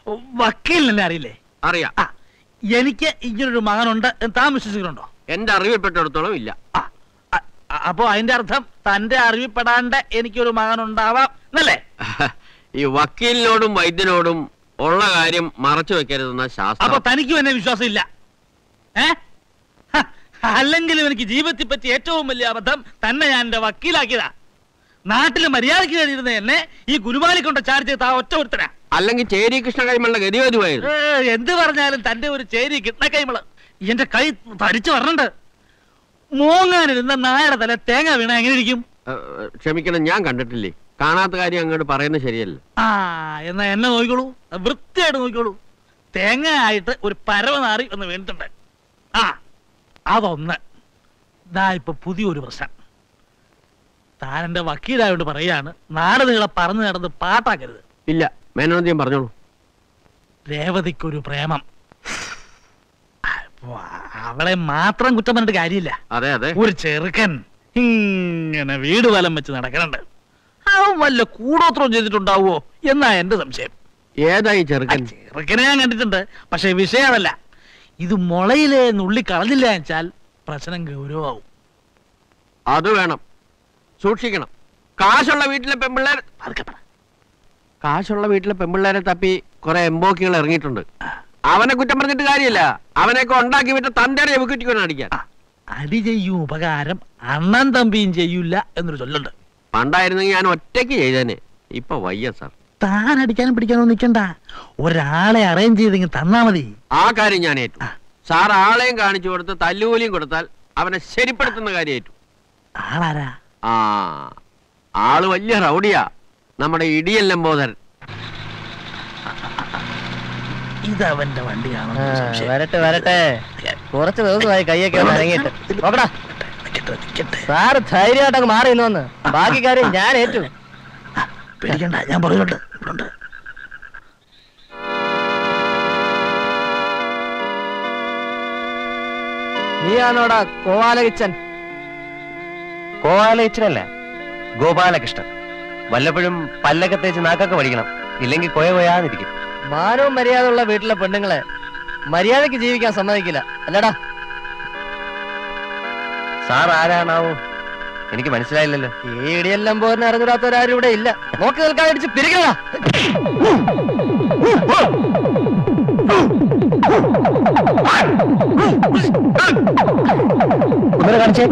വക്കീലിനെ അറിയില്ലേ അറിയാം ആ എനിക്ക് ഇങ്ങനൊരു മകനുണ്ട് എന്ന് താൻ വിശ്വസിക്കുന്നുണ്ടോ എന്റെ അറിവിൽപ്പെട്ടിടത്തോളം ഇല്ല ആ അ- അ- അപ്പോ അതിന്റെ അർത്ഥം തന്റെ അറിവിപ്പെടാണ്ട് എനിക്കൊരു മകനുണ്ടാവാം എന്നല്ലേ ഈ വക്കീലിനോടും വൈദ്യനോടും ഉള്ള കാര്യം മറച്ചു വെക്കരുതെന്ന അപ്പൊ ശാസ്ത്രം തനിക്കും എന്നെ വിശ്വാസം ഇല്ല ഏ ഹ, അല്ലെങ്കിലും എനിക്ക് ജീവിതത്തിൽ പറ്റിയ ഏറ്റവും വലിയ അബദ്ധം തന്നെ ഞാൻ എന്റെ വക്കീലാക്കിയതാ നാട്ടിൽ മര്യാദയ്ക്ക് കഴിഞ്ഞിരുന്ന എന്നെ ഈ ഗുരുവാലി കൊണ്ട് ചാർജ് ചെയ്ത ആ ഒറ്റ ഒരുത്തനാ അല്ലെങ്കിൽ ചേരി കൃഷ്ണ കൈമളുടെ ഗതിവരുമായിരുന്നു ഏ, എന്ത് പറഞ്ഞാലും തന്റെ ഒരു ചേരി കിട്ടണ കൈമള് എന്റെ കൈ തരിച്ചു വരണുണ്ട് മോങ്ങാനിരുന്ന നായയുടെ തല തേങ്ങ വീണ എങ്ങനെ ഇരിക്കും ഏഹ്, ക്ഷമിക്കണം ഞാൻ കണ്ടിട്ടില്ലേ കാണാത്ത കാര്യം അങ്ങോട്ട് പറയുന്നത് ശരിയല്ല ആ എന്നാ എന്നെ നോക്കിക്കോളൂ വൃത്തിയായിട്ട് നോക്കിക്കോളൂ തേങ്ങ ആയിട്ട് ഒരു പരവനാറി ഒന്ന് വീണിട്ടുണ്ട് ആ അതൊന്ന് ഇതാ ഇപ്പൊ പുതിയൊരു പ്രശ്നം താൻ എന്റെ വക്കീലായോണ്ട് പറയാണ് നാട് നിങ്ങളെ പറഞ്ഞു നടന്ന് പാട്ടാക്കരുത് ഇല്ല മേനോദ്യം പറഞ്ഞോളൂ രേവതിക്കൊരു പ്രേമം അപ്പൊ അവളെ മാത്രം കുറ്റം പറഞ്ഞിട്ട് കാര്യമില്ല അതെ അതെ ഒരു ചെറുക്കൻ ഇങ്ങനെ വീട് വലം വെച്ച് നടക്കണുണ്ട് അവൻ വല്ല കൂടോത്രം ചെയ്തിട്ടുണ്ടാവോ എന്നാ എന്റെ സംശയം ഏതായി ആ ചെറുക്കൻ ചെറുക്കനെ ഞാൻ കണ്ടിട്ടുണ്ട് പക്ഷെ വിഷയം അതല്ല ഇത് മുളയിലെ നുള്ളി കളഞ്ഞില്ല വെച്ചാൽ പ്രശ്നം ഗൗരവമാവും അത് വേണം സൂക്ഷിക്കണം കാശുള്ള വീട്ടിലെ പെമ്പിള്ളേർ പതുക്കെ പറ. കാശുള്ള വീട്ടിലെ പെമ്പിള്ളേരെ തപ്പി കുറെ എംബോക്കികൾ ഇറങ്ങിയിട്ടുണ്ട് അവനെ കുറ്റം പറഞ്ഞിട്ട് കാര്യമില്ല അവനെയൊക്കെ ഉണ്ടാക്കി വിട്ട് തന്റെ ചെവിക്കുറ്റിക്കൊന്ന് അടിക്കാൻ ആ, അടി ചെയ്യും ഉപകാരം അണ്ണൻ തമ്പിയും ചെയ്യൂല എന്നൊരു ചൊല്ലുണ്ട് പണ്ടായിരുന്നെങ്കിൽ ഞാൻ ഒറ്റയ്ക്ക് ചെയ്തേനെ ഇപ്പൊ വയ്യ സാർ താൻ അടിക്കാനും പിടിക്കാനോ നിൽക്കണ്ട ഒരാളെ അറേഞ്ച് ചെയ്തെങ്കിൽ തന്നാ മതി ആ കാര്യം ഞാൻ ഏറ്റു സാർ ആളെയും കാണിച്ചു കൊടുത്ത് തല്ലുകൂലിയും കൊടുത്താൽ അവനെ ശരിപ്പെടുത്തുന്ന കാര്യം ഏറ്റു ആളാരാ ആ ആള് വലിയ റൗഡിയാ നമ്മുടെ ഇടിയൻ ലംബോദരൻ ഇതവന്റെ വണ്ടിയാണോ ആ, വരട്ടെ വരട്ടെ കുറച്ച് ദിവസമായി കൈയൊക്കെ ഒന്ന് ഇറങ്ങിയിട്ട് നോക്കടാ നിക്കട്ടെ, നിക്കട്ടെ. സാറ് ധൈര്യമായിട്ട് അങ്ങ് മാറി ഇന്ന് വന്ന് ബാക്കി കാര്യം ഞാൻ ഏറ്റു ആ, പേടിക്കണ്ട ഞാൻ പുറകിലുണ്ട് ഇവിടുണ്ട് നീയാണോടാ കോവാലകിച്ചൻ കോവാലയിച്ചനല്ല ഗോപാലകൃഷ്ണൻ വല്ലപ്പോഴും പല്ലൊക്കെ തേച്ച് നാക്കൊക്കെ പഠിക്കണം ഇല്ലെങ്കിൽ കൊയ കൊയാന്നിരിക്കും മാനവും മര്യാദയുള്ള വീട്ടിലെ പെണ്ണുങ്ങളെ മര്യാദക്ക് ജീവിക്കാൻ സമ്മതിക്കില്ല അല്ലടാ സാർ ആരാണാവോ എനിക്ക് മനസ്സിലായില്ലല്ലോ ഈ ഇടിയെല്ലാം പോരുന്ന അറിഞ്ഞൂടാത്തവരാരും ഇവിടെ ഇല്ല നോക്കി നിൽക്കാൻ അടിച്ച് പിരിക്കണടാ ഒന്നുകൂടെ കാണിച്ചേ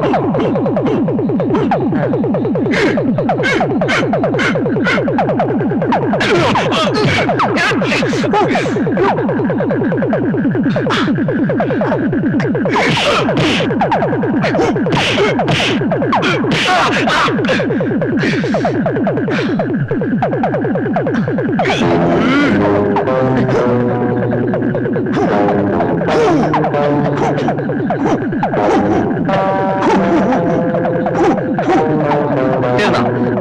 തീർന്നോ?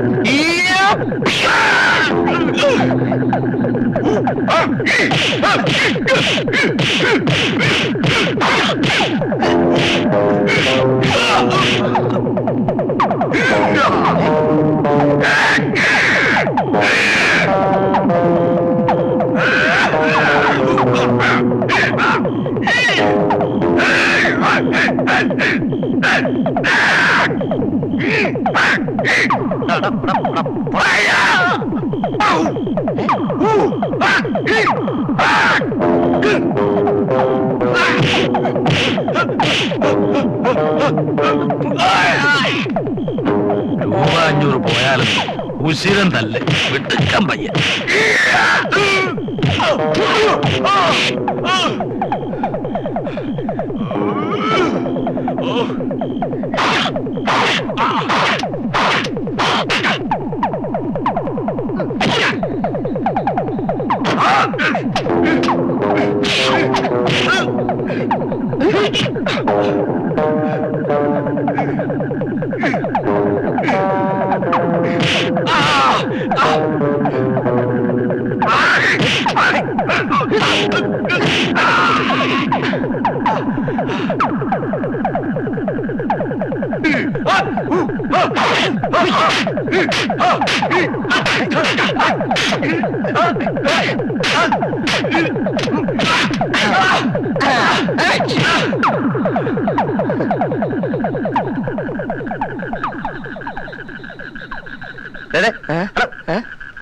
രൂപ അഞ്ഞൂറ് പോയാലും ഉശിരം തല്ല് വിട്ടുക്കാൻ പയ്യ ദേ, ദേ, ഏ? എടാ, ഏ?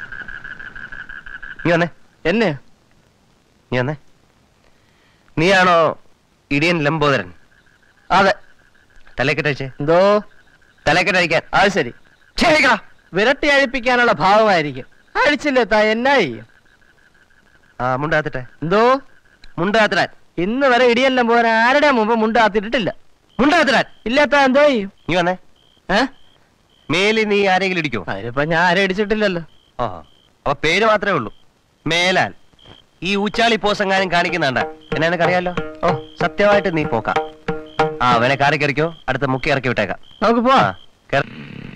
നീ വന്നേ എന്നെ നീ വന്നേ നീയാണോ ഇടിയൻ ലംബോദരൻ അതെ തലേക്കെട്ടഴിച്ചേ എന്തോ തലേക്കെട്ടഴിക്കാൻ അത് ശരി ക്ഷമിക്കടാ വിരട്ടി അഴിപ്പിക്കാനുള്ള ഭാവമായിരിക്കും അഴിച്ചില്ലേ താ എന്നായി ആ മുണ്ടാത്തിട്ടെ എന്തോ മുണ്ടാത്തിടാൻ ഇന്ന് വരെ ഇടിയെല്ലാം പോരാ ആരുടെ മുമ്പ് മുണ്ട് ആത്തിട്ടിട്ടില്ല മുണ്ടാത്തിടാൻ ഇല്ലാത്ത എന്തോ ചെയ്യും നീ വന്നേ ഏ മേലി നീ ആരെങ്കിലും ഇടിക്കോ അതിനിപ്പോ ഞാൻ ആരെ അടിച്ചിട്ടില്ലല്ലോ ആ അപ്പൊ പേര് മാത്രമേ ഉള്ളൂ മേലാൽ ഈ ഊച്ചാളി പോസെങ്ങാനും കാണിക്കുന്നുണ്ട എന്നെ നിനക്കറിയാലോ ഓ സത്യമായിട്ട് നീ പോക്കാം ആ അവനെ കാറി കയറിക്കോ അടുത്ത മുക്കി ഇറക്കി വിട്ടേക്കാം നമുക്ക് ആ പോവാ കേറ്.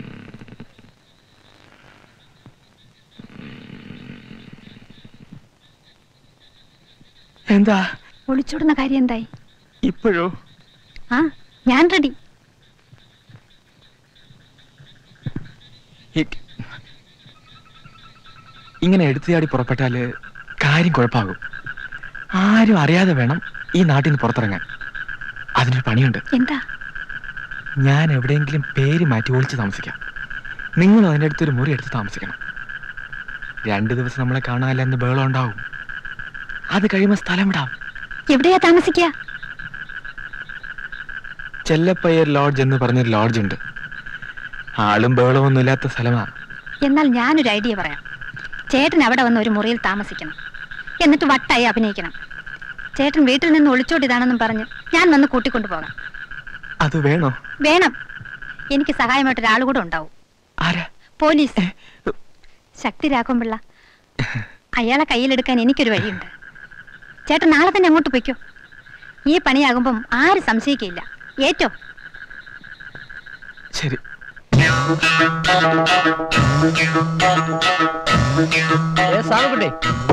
എന്താ ഒളിച്ചോടുന്ന കാര്യം എന്തായി ഇപ്പോഴോ ആ ഞാൻ റെഡി ഇ- ഇങ്ങനെ എടുത്തുചാടി പുറപ്പെട്ടാല് കാര്യം കുഴപ്പമാകും ആരും അറിയാതെ വേണം ഈ നാട്ടിൽ നിന്ന് പുറത്തിറങ്ങാൻ അതിനൊരു പണിയുണ്ട് എന്താ ഞാൻ എവിടെയെങ്കിലും പേര് മാറ്റി ഒളിച്ച് താമസിക്കാം നിങ്ങൾ അതിൻ്റെ അടുത്തൊരു മുറി എടുത്ത് താമസിക്കണം രണ്ട് ദിവസം നമ്മളെ കാണാനില്ല എന്ന് ബേളം ഉണ്ടാവും അത് കഴിയുമ്പോൾ സ്ഥലം വിടാം എവിടെയാ താമസിക്കുക ചെല്ലപ്പയ്യർ ലോഡ്ജ് എന്ന് പറഞ്ഞൊരു ലോഡ്ജ് ഉണ്ട് ആളും ബേളമൊന്നും ഇല്ലാത്ത സ്ഥലമാണ് എന്നാൽ ഞാനൊരു ഐഡിയ പറയാം ചേട്ടൻ അവിടെ വന്ന് ഒരു മുറിയിൽ താമസിക്കണം എന്നിട്ട് വട്ടായി അഭിനയിക്കണം ചേട്ടൻ വീട്ടിൽ നിന്ന് ഒളിച്ചോടിയതാണെന്നും പറഞ്ഞ് ഞാൻ വന്ന് കൂട്ടിക്കൊണ്ടു പോകാം അത് വേണോ വേണം എനിക്ക് സഹായമായിട്ട് ഒരാൾ കൂടെ ഉണ്ടാവും ആരാ പോലീസ് ശക്തി രാഘവൻപിള്ള അയാളെ കയ്യിലെടുക്കാൻ എനിക്കൊരു വഴിയുണ്ട് ചേട്ടൻ നാളെ തന്നെ അങ്ങോട്ട് പൊയ്ക്കോ ഈ പണിയാകുമ്പം ആരും സംശയിക്കില്ല ഏറ്റോ ശരി ഏ സാധുക്കുട്ടി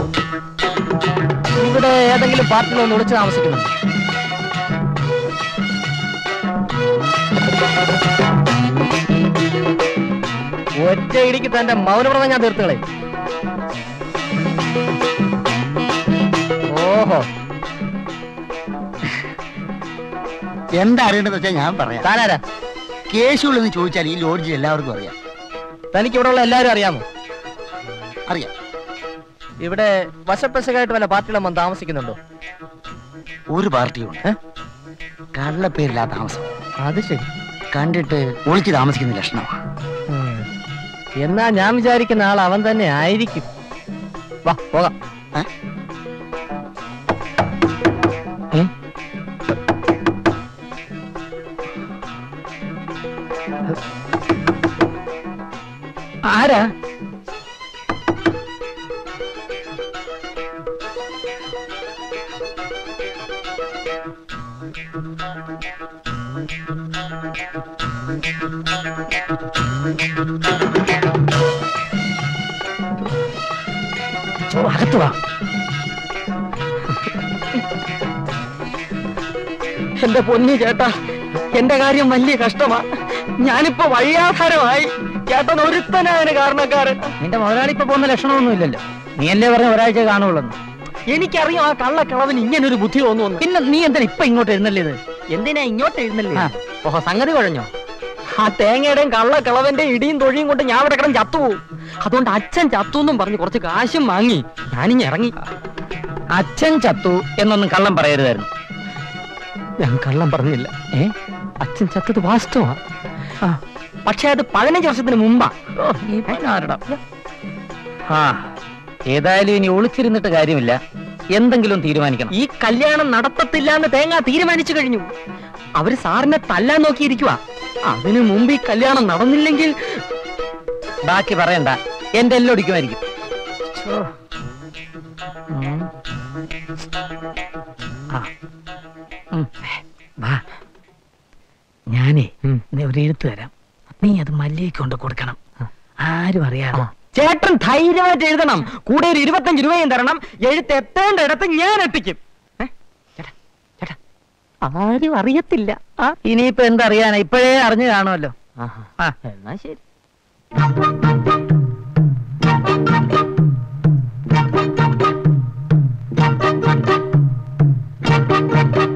ഇവിടെ ഏതെങ്കിലും പാർട്ടിയിൽ ഒന്ന് ഒളിച്ച് താമസിക്കുന്നു ഒറ്റ ഇടിക്ക് തന്റെ മൗനവ്രതം ഞാൻ തീർത്തുകളെ ഓഹോ എന്താ അറിയേണ്ടത് വെച്ചാൽ ഞാൻ പറയാം താനാരാ കേശുള്ളെന്ന് ചോദിച്ചാൽ ഈ ലോഡ്ജിൽ എല്ലാവർക്കും അറിയാം തനിക്ക് ഇവിടെ ഉള്ള എല്ലാവരും അറിയാമോ അറിയാം ഇവിടെ വശപ്പശകായിട്ട് വല്ല പാർട്ടികളും വന്ന് താമസിക്കുന്നുണ്ടോ ഒരു പാർട്ടിയുണ്ട് കള്ളപ്പേരില്ലാ താമസം അത് ശരി കണ്ടിട്ട് ഒളിച്ച് താമസിക്കുന്ന ലക്ഷണമാണ് ഉം. എന്നാ ഞാൻ വിചാരിക്കുന്ന ആൾ അവൻ തന്നെ ആയിരിക്കും വാ പോകാം ഏ? ഉം. ആരാ അകത്ത് വാ എന്റെ പൊന്നി ചേട്ടാ എന്റെ കാര്യം വലിയ കഷ്ടമാ ഞാനിപ്പോ വഴിയാധാരമായി ചേട്ടൻ ഒരുത്തനായതിന് കാരണക്കാരൻ നിന്റെ മുതലാളി ഇപ്പൊ പോകുന്ന ലക്ഷണമൊന്നും ഇല്ലല്ലോ നീ അല്ലേ പറഞ്ഞ ഒരാഴ്ച കാണുള്ളൂ എനിക്കറിയാം ആ കള്ളക്കിളവന് ഇങ്ങനെ ഒരു ബുദ്ധി തോന്നുന്നു പിന്നെ നീ എന്തിനാ ഇപ്പൊ ഇങ്ങോട്ട് എഴുന്നള്ളിയത് എന്തിനാ ഇങ്ങോട്ട് എഴുന്നള്ളി ഓഹോ സംഗതി കുഴഞ്ഞോ ആ തേങ്ങയുടെയും കള്ളക്കിളവന്റെ ഇടിയും തൊഴിയും കൊണ്ട് ഞാൻ ഇവിടെ കിടന്ന് ചത്തുപോകും അതുകൊണ്ട് അച്ഛൻ ചത്തു എന്നും പറഞ്ഞ് കുറച്ച് കാശും വാങ്ങി ഞാനിഞ്ഞ് ഇറങ്ങി അച്ഛൻ ചത്തു എന്നൊന്നും കള്ളം പറയരുതായിരുന്നു ഞാൻ കള്ളം പറഞ്ഞില്ല ഏ അച്ഛൻ ചത്തത് വാസ്തവാ ആ, പക്ഷേ അത് പതിനഞ്ച് വർഷത്തിന് മുമ്പാ ഓ, ഈ ആരടാ? ആ ഏതായാലും ഇനി ഒളിച്ചിരുന്നിട്ട് കാര്യമില്ല എന്തെങ്കിലും തീരുമാനിക്കണം ഈ കല്യാണം നടത്തത്തില്ല എന്ന് തേങ്ങ തീരുമാനിച്ചു കഴിഞ്ഞു അവര് സാറിനെ തല്ലാൻ നോക്കിയിരിക്കുക അതിനു മുമ്പ് ഈ കല്യാണം നടന്നില്ലെങ്കിൽ ബാക്കി പറയണ്ട എന്റെ എല്ലാം ഒടിക്കുമായിരിക്കും ഛോ. ഉം. ആ. ഉം. വാ ഞാനേ നീ ഒരു എഴുത്ത് തരാം നീ അത് മല്ലികയ്ക്ക് കൊണ്ട് കൊടുക്കണം ആരും അറിയാതെ ചേട്ടൻ ധൈര്യമായിട്ട് എഴുതണം കൂടെ ഒരു ഇരുപത്തഞ്ച് രൂപയും തരണം എഴുത്ത് എത്തേണ്ട ഇടത്ത് ഞാൻ എത്തിക്കും ഏ? ചേട്ടാ, ചേട്ടാ, ആരും അറിയത്തില്ല ആ ഇനിയിപ്പോ എന്തറിയാനാ ഇപ്പോഴേ അറിഞ്ഞു കാണുമല്ലോ ആ എന്നാ ശരി ആ